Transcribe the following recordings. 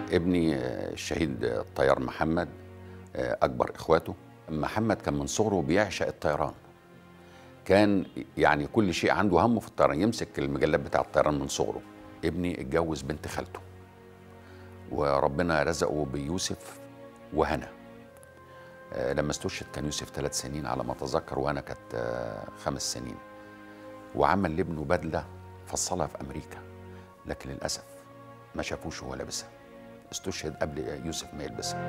ابني آه، الشهيد الطيار محمد آه، اكبر اخواته محمد كان من صغره بيعشق الطيران كان يعني كل شيء عنده همه في الطيران يمسك المجلات بتاع الطيران من صغره ابني اتجوز بنت خالته وربنا رزقه بيوسف وهنا آه، لما استشهد كان يوسف ثلاث سنين على ما اتذكر وهنا كانت آه، خمس سنين وعمل لابنه بدله فصلها في امريكا لكن للاسف ما شافوش وهو لابسها استشهد قبل يوسف ما يلبسها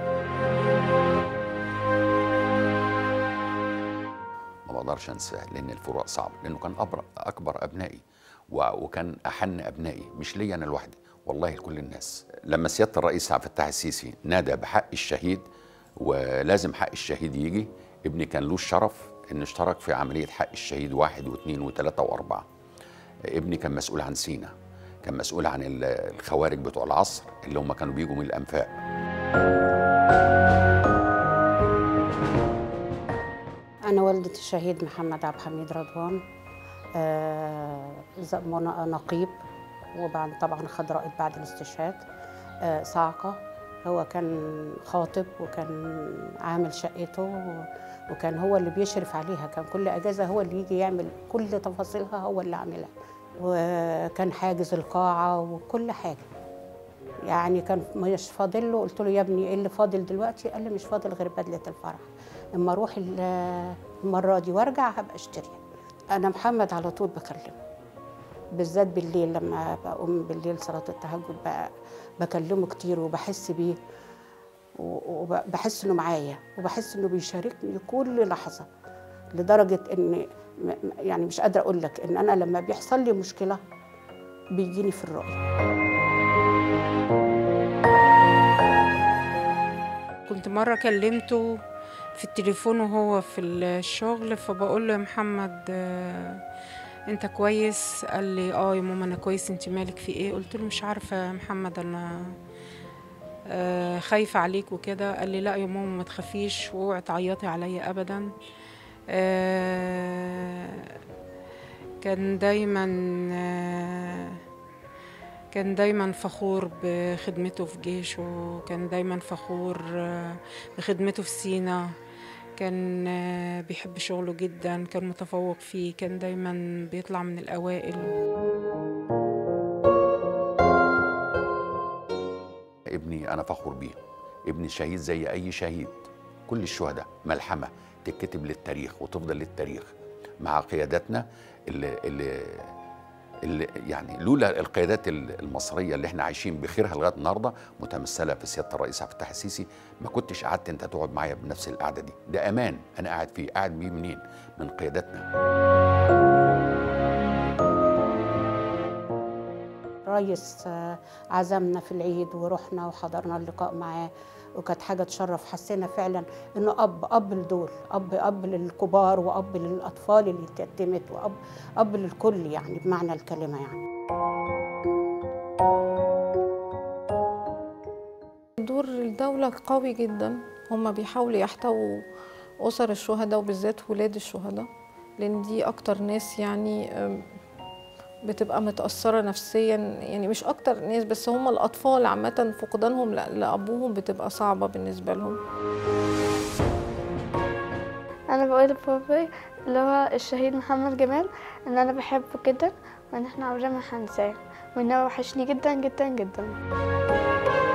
ما بقدرش انساه لان الفروق صعبه لانه كان أبر اكبر ابنائي و- وكان احن ابنائي مش ليا انا لوحدي والله لكل الناس لما سياده الرئيس عبد الفتاح السيسي نادى بحق الشهيد ولازم حق الشهيد يجي ابني كان له الشرف انه اشترك في عمليه حق الشهيد واحد واثنين وثلاثه واربعه ابني كان مسؤول عن سينا كان مسؤول عن ال- الخوارج بتوع العصر اللي هم كانوا بيجوا من الانفاق أنا والدة الشهيد محمد عبد الحميد رضوان آه، ز- من- نقيب وبعد طبعا خد رائد بعد الاستشهاد آه، صاعقة هو كان خاطب وكان عامل شقته و- وكان هو اللي بيشرف عليها كان كل أجازة هو اللي يجي يعمل كل تفاصيلها هو اللي عاملها وكان حاجز القاعة وكل حاجة يعني كان مش فاضل له قلت له يا ابني ايه اللي فاضل دلوقتي قال لي مش فاضل غير بدله الفرح اما اروح ال- المره دي وارجع هبقى اشتريها انا محمد على طول بكلمه بالذات بالليل لما بقوم بالليل صلاه التهجد بقى بكلمه كتير وبحس بيه وبحس انه معايا وبحس انه بيشاركني كل لحظه لدرجه ان م- م- يعني مش قادره اقول لك ان انا لما بيحصل لي مشكله بيجيني في الرؤيه كنت مرة كلمته في التليفون وهو في الشغل فبقول له يا محمد آه، انت كويس قال لي اه يا ماما انا كويس انت مالك في ايه قلت له مش عارفة يا محمد انا آه، خايفة عليك وكده قال لي لا يا ماما ما تخافيش واوعي تعيطي عليا ابدا آه، كان دايما آه، كان دايما فخور بخدمته في جيشه كان دايما فخور آه، بخدمته في سينا كان آه، بيحب شغله جدا كان متفوق فيه كان دايما بيطلع من الأوائل ابني انا فخور بيه ابني شهيد زي اي شهيد كل الشهداء ملحمه تتكتب للتاريخ وتفضل للتاريخ مع قياداتنا اللي, اللي, اللي يعني لولا القيادات المصريه اللي احنا عايشين بخيرها لغايه النهارده متمثله في سياده الرئيس عبد الفتاح السيسي ما كنتش قعدت انت تقعد معايا بنفس القعده دي ده امان انا قاعد فيه قاعد بيه منين من قياداتنا الريس آه، عزمنا في العيد ورحنا وحضرنا اللقاء معاه وكانت حاجه تشرف حسينا فعلا انه اب اب لدول اب اب للكبار واب للاطفال اللي اتيتمت واب اب للكل يعني بمعنى الكلمه يعني دور الدولة قوي جدا هم بيحاولوا يحتووا أسر الشهداء وبالذات ولاد الشهداء لأن دي أكتر ناس يعني أم، بتبقى متأثرة نفسيا يعني مش أكتر ناس بس هم الأطفال عامة فقدانهم ل- لأبوهم بتبقى صعبة بالنسبة لهم انا بقول لبابي اللي هو الشهيد محمد جمال ان انا بحبه جدا وان احنا عمرنا ما هنساه وان هو وحشني جدا جدا جدا